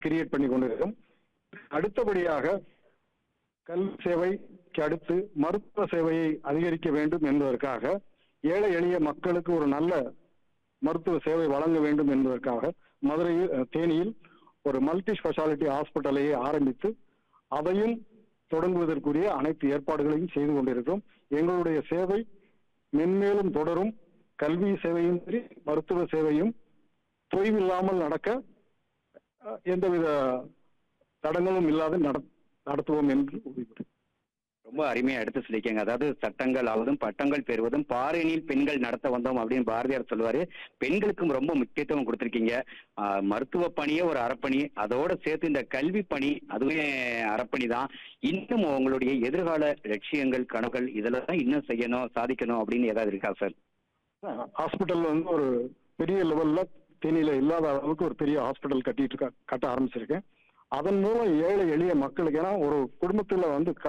create பண்ணி கொண்டிருக்கிறோம் அடுத்தபடியாக கல்வி சேவைக்கு அடுத்து மருத்துவ சேவையை அதிகரிக்க வேண்டும் என்பதற்காக ஏழை எளிய மக்களுக்கு ஒரு நல்ல மருத்துவ சேவை வழங்க வேண்டும் என்பதற்காக மதுரையில் அஹ், தேனியில் ஒரு மல்டி ஸ்பெஷாலிட்டி ஹாஸ்பிட்டலையே ஆரம்பித்து அதையும் தொடங்குவதற்குரிய அனைத்து ஏற்பாடுகளையும் செய்து கொண்டிருக்கிறோம் எங்களுடைய சேவை மென்மேலும் தொடரும் கல்வி சேவையும் சரி மருத்துவ சேவையும் தொய்வில்லாமல் நடக்க அஹ், எந்தவித தடங்களும் இல்லாது நட- நடத்துவோம் என்று உறுதிபடுகிறேன் ரொம்ப அருமையா எடுத்து சொல்லிக்கங்க அதாவது சட்டங்கள் ஆவதும் பட்டங்கள் பெறுவதும் பாறையினில் பெண்கள் நடத்த வந்தோம் அப்படின்னு பாரதியார் சொல்லுவாரு பெண்களுக்கும் ரொம்ப முக்கியத்துவம் கொடுத்திருக்கீங்க ஆஹ், மருத்துவ பணியே ஒரு அறப்பணி அதோட சேர்த்து இந்த கல்வி பணி அதுவே அறப்பணி தான் இன்னும் உங்களுடைய எதிர்கால லட்சியங்கள் கனவுகள் இதெல்லாம் இன்னும் செய்யணும் சாதிக்கணும் அப்படின்னு ஏதாவது இருக்கா சார் ஹாஸ்பிட்டல் வந்து ஒரு பெரிய லெவல்ல தேனியில இல்லாத அளவுக்கு ஒரு பெரிய ஹாஸ்பிட்டல் கட்டிட்டு இருக்க- கட்ட ஆரம்பிச்சிருக்கேன் அதன் மூலம் ஏழை எளிய மக்களுக்கு ஏன்னா ஒரு குடும்பத்துல வந்து